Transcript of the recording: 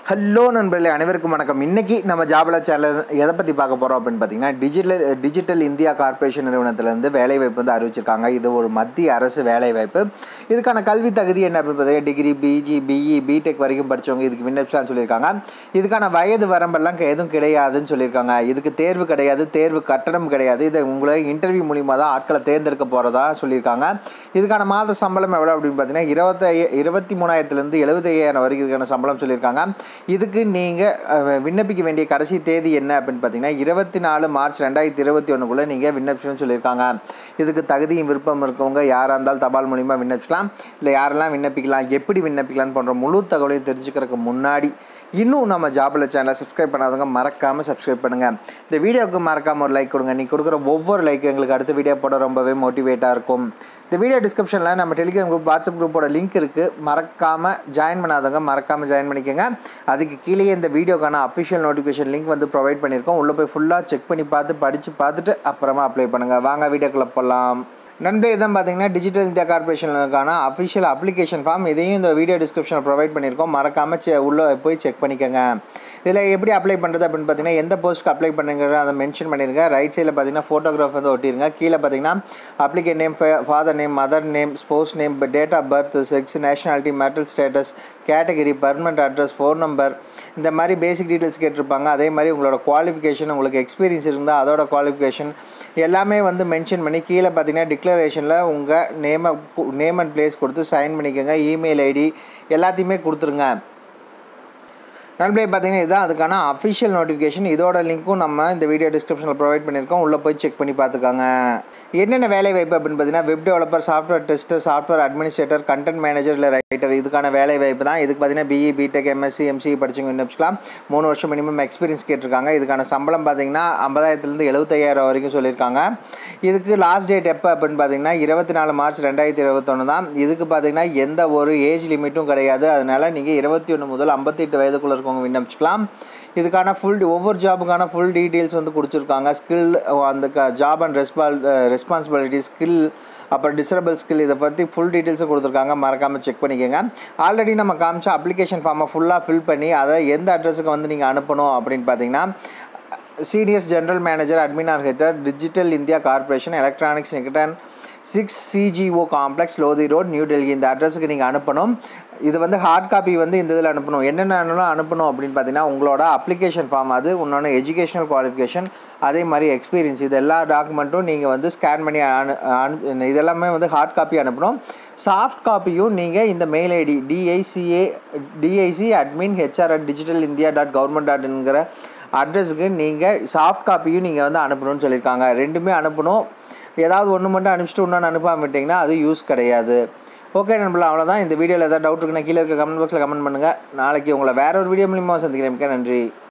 hello நண்பர்களே அனைவருக்கும் வணக்கம் இன்னைக்கு நம்ம ஜாபல சேனல் எதை பற்றி பார்க்க போகிறோம் அப்படின்னு பார்த்தீங்கன்னா டிஜிட்டல் டிஜிட்டல் இந்தியா கார்ப்பரேஷன் நிறுவனத்திலேருந்து வேலைவாய்ப்பு வந்து அறிவிச்சிருக்காங்க இது ஒரு மத்திய அரசு வேலைவாய்ப்பு இதுக்கான கல்வி தகுதி என்ன அப்படின்னு பார்த்தீங்கன்னா டிகிரி பிஜி பிஇ பிடெக் வரைக்கும் படித்தவங்க இதுக்கு விண்ணப்பிச்சலாம்னு சொல்லியிருக்காங்க இதுக்கான வயது வரம்பெல்லாம் எதுவும் கிடையாதுன்னு சொல்லியிருக்காங்க இதுக்கு தேர்வு கிடையாது தேர்வு கட்டணம் கிடையாது இதை உங்களை இன்டர்வியூ மூலியமாக தான் ஆட்களை தேர்ந்தெடுக்க போகிறதா சொல்லியிருக்காங்க இதுக்கான மாத சம்பளம் எவ்வளோ அப்படின்னு பார்த்தீங்கன்னா இருபத்தி இருபத்தி மூணாயிரத்துலேருந்து எழுபத்தையாயிரம் வரைக்கும் இதுக்கான சம்பளம் சொல்லியிருக்காங்க இதுக்கு நீங்கள் விண்ணப்பிக்க வேண்டிய கடைசி தேதி என்ன அப்படின்னு பார்த்தீங்கன்னா இருபத்தி நாலு மார்ச் ரெண்டாயிரத்தி இருபத்தி ஒன்றுக்குள்ளே நீங்கள் விண்ணப்பிச்சணும்னு சொல்லியிருக்காங்க இதுக்கு தகுதியும் விருப்பம் இருக்கவங்க யாராக இருந்தாலும் தபால் மூலிமா விண்ணப்பிக்கலாம் இல்லை யாரெல்லாம் விண்ணப்பிக்கலாம் எப்படி விண்ணப்பிக்கலாம்னு போன்ற முழு தகவலையும் தெரிஞ்சுக்கிறதுக்கு முன்னாடி இன்னும் நம்ம ஜாபில் சேனலை சப்ஸ்கிரைப் பண்ணாதவங்க மறக்காமல் சப்ஸ்கிரைப் பண்ணுங்கள் இந்த வீடியோவுக்கு மறக்காமல் ஒரு லைக் கொடுங்க நீ கொடுக்குற ஒவ்வொரு லைக்கும் எங்களுக்கு அடுத்த வீடியோ போட ரொம்பவே மோட்டிவேட்டாக இருக்கும் இந்த வீடியோ டிஸ்கிரிப்ஷனில் நம்ம டெலிகிராம் குரூப் வாட்ஸ்அப் குரூப்போட லிங்க் இருக்குது மறக்காமல் ஜாயின் பண்ணாதவங்க மறக்காமல் ஜாயின் பண்ணிக்கோங்க அதுக்கு கீழே இந்த வீடியோக்கான அஃபிஷியல் நோட்டிஃபிகேஷன் லிங்க் வந்து ப்ரொவைட் பண்ணியிருக்கோம் உள்ளே போய் ஃபுல்லாக செக் பண்ணி பார்த்து படித்து பார்த்துட்டு அப்புறமா அப்ளை பண்ணுங்கள் வாங்க வீடியோக்குள்ளே போகலாம் நண்பே இதான் பார்த்தீங்கன்னா டிஜிட்டல் இந்தியா கார்பரேஷனுக்கான அஃபிஷியல் அப்ளிகேஷன் ஃபார்ம் இதையும் இந்த வீடியோ டிஸ்கிரிப்ஷனில் ப்ரொவைட் பண்ணியிருக்கோம் மறக்காமல் செ உள்ளே போய் செக் பண்ணிக்கோங்க இதில் எப்படி அப்ளை பண்ணுறது அப்படின்னு பார்த்தீங்கன்னா எந்த போஸ்ட்டுக்கு அப்ளை பண்ணுங்கிறத அதை மென்ஷன் பண்ணிருங்க ரைட் சைடில் பார்த்தீங்கன்னா ஃபோட்டோகிராஃப் வந்து ஒட்டிருங்க கீழே பார்த்தீங்கன்னா applicant name father name mother name sports name date of birth sex nationality marital status category permanent address phone number இந்த மாதிரி பேசிக் டீட்டெயில்ஸ் கேட்டிருப்பாங்க அதே மாதிரி உங்களோட குவாலிஃபிகேஷன் உங்களுக்கு எக்ஸ்பீரியன்ஸ் இருந்தால் அதோட குவாலிஃபிகேஷன் எல்லாமே வந்து மென்ஷன் பண்ணி கீழே பார்த்தீங்கன்னா டிக்ளரேஷனில் உங்கள் நேமை நேம் அண்ட் பிளேஸ் கொடுத்து சைன் பண்ணிக்கோங்க இமெயில் ஐடி எல்லாத்தையுமே கொடுத்துருங்க நண்பர்களே பார்த்தீங்கன்னா இதுதான் அதுக்கான அஃபிஷியல் நோட்டிஃபிகேஷன் இதோட லிங்க்கும் நம்ம இந்த வீடியோ டிஸ்கிரிப்ஷனில் ப்ரொவைட் பண்ணியிருக்கோம் உள்ளே போய் செக் பண்ணி பார்த்துக்காங்க என்னென்ன வேலை வாய்ப்பு அப்படின்னு பார்த்தீங்கன்னா web developer software tester software administrator content manager இல்லை ரைட்டர் இதுக்கான வேலை வாய்ப்பு தான் இதுக்கு பார்த்தீங்கன்னா பிஇ பிடெக் எம்எஸ்சி எம்சிஇ படிச்சவங்க விண்ணப்பிச்சுக்கலாம் மூணு வருஷம் மினிமம் எக்ஸ்பீரியன்ஸ் கேட்டிருக்காங்க இதுக்கான சம்பளம் பார்த்தீங்கன்னா ஐம்பதாயிரத்துலேருந்து எழுபத்தையாயிரம் வரைக்கும் சொல்லியிருக்காங்க இதுக்கு லாஸ்ட் டேட் எப்போ அப்படின்னு பார்த்தீங்கன்னா இருபத்தி நாலு மார்ச் ரெண்டாயிரத்தி இருபத்தொன்று தான் இதுக்கு பார்த்தீங்கன்னா எந்த ஒரு ஏஜ் லிமிட்டும் கிடையாது அதனால் நீங்கள் இருபத்தி ஒன்று முதல் ஐம்பத்தெட்டு வயதுக்குள்ளே இருக்கவங்க விண்ணப்பிச்சுக்கலாம் இதுக்கான ஃபுல் ஒவ்வொரு ஜாபுக்கான ஃபுல் டீட்டெயில்ஸ் வந்து கொடுத்துருக்காங்க ஸ்கில் அந்த ஜாப் அண்ட் ரெஸ்பால் ரெஸ்பான்சிபிலிட்டி ஸ்கில் அப்புறம் டிசரபிள் ஸ்கில் இதை பற்றி ஃபுல் டீட்டெயில்ஸும் கொடுத்துருக்காங்க மறக்காமல் செக் பண்ணிக்கோங்க ஆல்ரெடி நம்ம காமிச்ச அப்ளிகேஷன் ஃபார்மை ஃபுல்லாக ஃபில் பண்ணி அதை எந்த அட்ரஸுக்கு வந்து நீங்கள் அனுப்பணும் அப்படின்னு பார்த்தீங்கன்னா சீனியர்ஸ் ஜென்ரல் மேனேஜர் அட்மின் ஆர்கேட்டர் digital India corporation electronics Niketan six CGO complex Lodhi road New Delhi இந்த அட்ரஸுக்கு நீங்கள் அனுப்பணும் இது வந்து ஹார்ட் காப்பி வந்து இந்த இதில் அனுப்பணும் என்னென்ன அனுப்பணும் அப்படின்னு பார்த்தீங்கன்னா உங்களோட அப்ளிகேஷன் ஃபார்ம் அது உன்னோட எஜுகேஷனல் குவாலிஃபிகேஷன் அதே மாதிரி எக்ஸ்பீரியன்ஸ் இது எல்லா டாக்குமெண்ட்டும் நீங்கள் வந்து ஸ்கேன் பண்ணி அனு அனு இதெல்லாமே வந்து ஹார்ட் காப்பி அனுப்பணும் சாஃப்ட் காப்பியும் நீங்கள் இந்த mail ID DICA DIC admin HR at digital India dot government டாட்ங்கிற அட்ரஸுக்கு நீங்கள் சாஃப்ட் காப்பியும் நீங்கள் வந்து அனுப்பணும்னு சொல்லியிருக்காங்க ரெண்டுமே அனுப்பணும் ஏதாவது ஒன்று மட்டும் அனுப்பிச்சிட்டு இன்னொன்று அனுப்பாமல் விட்டிங்கன்னா அது யூஸ் கிடையாது ஓகே நண்பர்களா அவ்வளோதான் இந்த வீடியோவில் ஏதாவது டவுட் இருக்குன்னா கீழே இருக்க கமெண்ட் பாக்ஸில் கமெண்ட் பண்ணுங்கள் நாளைக்கு உங்களை வேற ஒரு வீடியோ மூலியமாக சந்திக்கிறேன் மிக்க நன்றி